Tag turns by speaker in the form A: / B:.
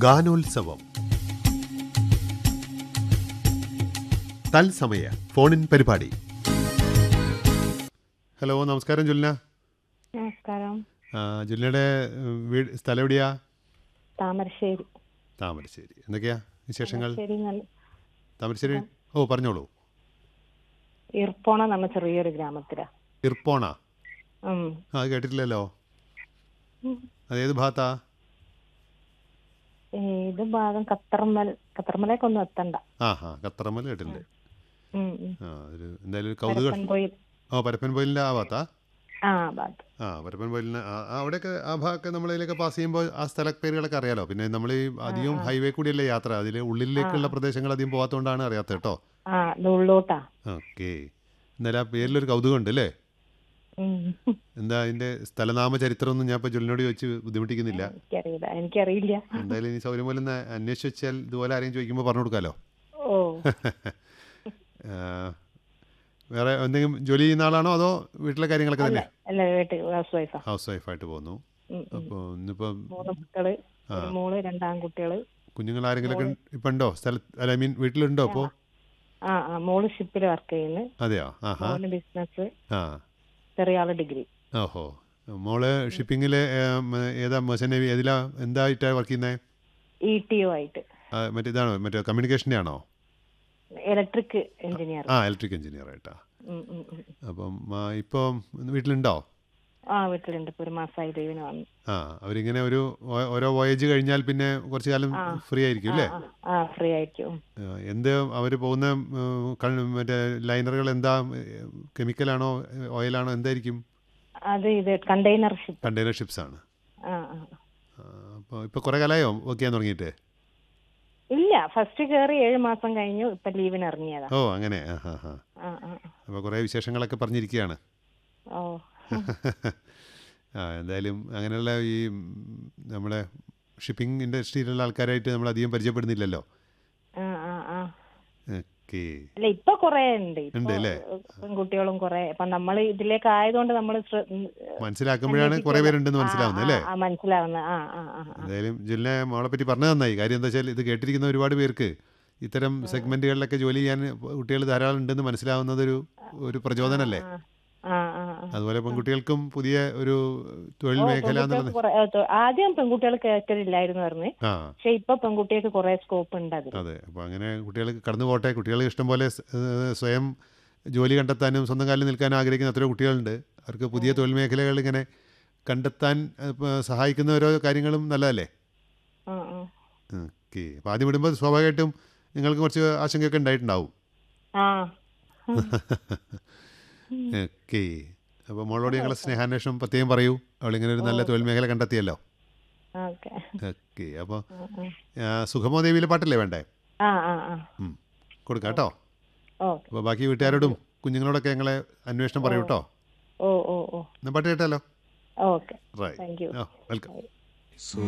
A: ഗാനോത്സവം തത്സമയ ഫോണിൻ പരിപാടി ഹലോ നമസ്കാരം ജുൽന
B: നമസ്കാരം
A: ആ, ജുൽനയുടെ ഉം, വീട് സ്ഥലം എവിടെയാ
B: താമരശ്ശേരി
A: താമരശ്ശേരി എന്തൊക്കെയാ വിശേഷങ്ങൾ
B: താമരശ്ശേരി നല്ല-
A: താമരശ്ശേരി ഓ പറഞ്ഞോളൂ
B: ഇർപ്പോണ നമ്മ ചെറിയൊരു ഗ്രാമത്തിലാ
A: ഇർപ്പോണ
B: ഉം.
A: ആ അത് കേട്ടിട്ടില്ലല്ലോ
B: ഉം.
A: അതേത് ഭാഗത്താ
B: ഏ, ഇത് ഭാഗം കത്തർമൽ കത്തർമലേക്കൊന്നും എത്തണ്ട
A: ആ ഹാ ഖത്തറമ്മൽ കേട്ടിട്ടുണ്ട്
B: ഉം, ഉം.
A: ആ ഒരു എന്തായാലും ഒരു കൗതുകം
B: പരപ്പൻപൊയിൽ
A: ഓ പരപ്പൻ പോയിലിൻ്റെ ആ ഭാഗത്താ
B: ആ ഭാഗത്ത്
A: ആ പരപ്പൻ പോയിലിന് ആ ആ, അവിടെയൊക്കെ ആ ഭാഗമൊക്കെ നമ്മളതിലൊക്കെ പാസ് ചെയ്യുമ്പോൾ ആ സ്ഥല പേരുകളൊക്കെ അറിയാലോ പിന്നെ നമ്മൾ ഈ അധികം ഹൈവേ കൂടിയല്ലേ യാത്ര അതിൽ ഉള്ളിലേക്കുള്ള പ്രദേശങ്ങൾ അധികം പോകാത്തതുകൊണ്ടാണ് അറിയാത്തത് കേട്ടോ
B: ആ ഇത് ഉള്ളോട്ടാ
A: ഓക്കെ എന്നാലും ആ പേരിലൊരു കൗതുകമുണ്ട് അല്ലേ
B: ഉം.
A: എന്താ അതിൻ്റെ സ്ഥലനാമ ചരിത്രമൊന്നും ഞാൻ ഇപ്പോൾ ജുലിനോട് ചോദിച്ച് ബുദ്ധിമുട്ടിക്കുന്നില്ല
B: എനിക്കറിയില്ല എനിക്കറിയില്ല
A: എന്തായാലും ഇനി സൗകര്യം പോലെ ഒന്ന് അന്വേഷിച്ച് വെച്ചാൽ ഇതുപോലെ ആരെയും ചോദിക്കുമ്പോൾ പറഞ്ഞു കൊടുക്കാമല്ലോ
B: ഓ
A: ആ, വേറെ എന്തെങ്കിലും ജോലി ചെയ്യുന്ന ആളാണോ അതോ വീട്ടിലെ കാര്യങ്ങളൊക്കെ തന്നെ
B: അല്ല വീട്ടിൽ ഹൗസ് വൈഫാ
A: ഹൗസ് വൈഫായിട്ട് പോകുന്നു
B: ഉം, ഉം.
A: അപ്പോൾ ഇന്നിപ്പം
B: മൂന്ന് മക്കള് ഒരു മോള് രണ്ടാൺകുട്ടികള്
A: കുഞ്ഞുങ്ങൾ ആരെങ്കിലുമൊക്കെ ഇപ്പം ഉണ്ടോ സ്ഥല അല്ല ഐ മീൻ വീട്ടിലുണ്ടോ അപ്പോൾ
B: ആ ആ മോള് ഷിപ്പിൽ വർക്ക് ചെയ്യുന്നു
A: അതെയോ ആഹാ
B: മോന് ബിസിനസ്
A: ആ
B: ചെറിയ ആള് ഡിഗ്രി
A: ഓഹോ മോള് ഷിപ്പിങ്ങിൽ ഏതാ മെർച്ചൻ നേവി ഏതിലാ എന്തായിട്ടാണ് വർക്ക് ചെയ്യുന്നത്
B: ഇ ടി ഒ ആയിട്ട്
A: മറ്റേ ഇതാണോ മറ്റേ കമ്മ്യൂണിക്കേഷൻ്റെ ആണോ
B: ഇലക്ട്രിക് എഞ്ചിനീയർ
A: ആ ഇലക്ട്രിക് എഞ്ചിനീയർ ആയിട്ടാ അപ്പം ആ, ഇപ്പം വീട്ടിലുണ്ടോ
B: ആ വീട്ടിലുണ്ട് ഇപ്പൊ ഒരു മാസമായി ലീവിന് വന്നു
A: ആ അവരിങ്ങനെ ഒരു ഓ- ഓരോ വോയേജ് കഴിഞ്ഞാൽ പിന്നെ കുറച്ച് കാലം ഫ്രീ ആയിരിക്കും അല്ലേ
B: ആ, ആ ഫ്രീ ആയിരിക്കും
A: ആ, എന്ത് അവർ പോകുന്ന ഉം, കൺ- മറ്റേ ലൈനറുകൾ എന്താ കെമിക്കലാണോ ഓയിലാണോ എന്തായിരിക്കും
B: അത് ഇത് കണ്ടെയ്നർ ഷിപ്പ്
A: കണ്ടെയ്നർ ഷിപ്സ് ആണ്
B: ആ ആ
A: അപ്പോൾ ഇപ്പോൾ കുറേ കാലമായോ വർക്ക് ചെയ്യാൻ തുടങ്ങിയിട്ട്
B: ഇല്ല ഫസ്റ്റ് കയറി ഏഴ് മാസം കഴിഞ്ഞു ഇപ്പൊ ലീവിന് ഇറങ്ങിയതാ
A: ഓ അങ്ങനെ ആ ഹാ ഹാ
B: ആ ആ
A: അപ്പോൾ കുറേ വിശേഷങ്ങളൊക്കെ പറഞ്ഞിരിക്കുകയാണ്
B: ഓ
A: ആ എന്തായാലും അങ്ങനെയുള്ള ഈ ഉം, നമ്മുടെ ഷിപ്പിംഗ് ഇൻഡസ്ട്രിയിലുള്ള ആൾക്കാരായിട്ട് നമ്മൾ അധികം പരിചയപ്പെടുന്നില്ലല്ലോ
B: ആ ആ ആ
A: ഓക്കെ
B: അല്ല ഇപ്പൊ കൊറേ ഉണ്ട് ഇപ്പൊ
A: ഉണ്ട് അല്ലേ?
B: പെൺകുട്ടികളും കൊറേ ഇപ്പൊ നമ്മൾ ഇതിലേക്ക് ആയതുകൊണ്ട് നമ്മൾ
A: മനസ്സിലാക്കുമ്പോഴാണ് കുറേ പേരുണ്ടെന്ന് മനസ്സിലാവുന്നത് അല്ലേ
B: മനസ്സിലാവുന്നത് ആ ആ ആ ആ.
A: എന്തായാലും ജില്ല മോളെ പറ്റി പറഞ്ഞു നന്നായി കാര്യം എന്താ വെച്ചാൽ ഇത് കേട്ടിരിക്കുന്ന ഒരുപാട് പേർക്ക് ഇത്തരം സെഗ്മെന്റുകളിലൊക്കെ ജോലി ചെയ്യാൻ കുട്ടികൾ ധാരാളം ഉണ്ടെന്ന് മനസ്സിലാവുന്നത് ഒരു ഒരു പ്രചോദനമല്ലേ
B: ആ ആ ആ
A: അതുപോലെ പെൺകുട്ടികൾക്കും പുതിയ ഒരു തൊഴിൽ
B: ഓ,
A: മേഖല എന്നുള്ളത്
B: പെൺകുട്ടികൾക്ക് കുറെ- ഏ, തൊ- ആദ്യം പെൺകുട്ടികൾ കേട്ടില്ലായിരുന്നു പറഞ്ഞു
A: ആ
B: പക്ഷെ ഇപ്പൊ പെൺകുട്ടികൾക്ക് കുറെ സ്കോപ്പ് ഉണ്ട് അതിൽ
A: അതെ അപ്പോൾ അങ്ങനെ കുട്ടികൾ കടന്നു പോട്ടെ കുട്ടികൾ ഇഷ്ടംപോലെ സ്- ഏഹ് സ്വയം ജോലി കണ്ടെത്താനും സ്വന്തം കാലിൽ നിൽക്കാനും ആഗ്രഹിക്കുന്ന എത്രയോ കുട്ടികളുണ്ട് അവർക്ക് പുതിയ തൊഴിൽ മേഖലകൾ ഇങ്ങനെ കണ്ടെത്താൻ ഏഹ്, ഇപ്പൊ സഹായിക്കുന്ന ഓരോ കാര്യങ്ങളും നല്ലതല്ലേ
B: ആ ആ
A: ഓക്കെ അപ്പോൾ ആദ്യം വിടുമ്പോൾ സ്വാഭാവികമായിട്ടും നിങ്ങൾക്ക് കുറച്ച് ആശങ്കയൊക്കെ ഉണ്ടായിട്ടുണ്ടാവും
B: ആ
A: ഓക്കെ അപ്പോൾ മോളോട് ഞങ്ങളെ സ്നേഹാന്വേഷണം പ്രത്യേകം പറയൂ അവളിങ്ങനെ ഒരു നല്ല തൊഴിൽ മേഖല കണ്ടെത്തിയല്ലോ
B: ഓക്കെ
A: ഓക്കെ അപ്പോൾ
B: ആ
A: സുഖമോ ദേവിയിലെ പാട്ടല്ലേ വേണ്ടേ
B: ആ ആ ആ
A: ഉം. കൊടുക്കാം കേട്ടോ
B: ഓക്കെ
A: അപ്പോൾ ബാക്കി വീട്ടുകാരോടും കുഞ്ഞുങ്ങളോടൊക്കെ ഞങ്ങളെ അന്വേഷണം പറയൂ കേട്ടോ
B: ഓ ഓ ഓ
A: എന്നാൽ പാട്ട് കേട്ടാലോ
B: ഓക്കെ
A: റൈറ്റ്
B: താങ്ക് യു
A: ഓ വെൽക്കം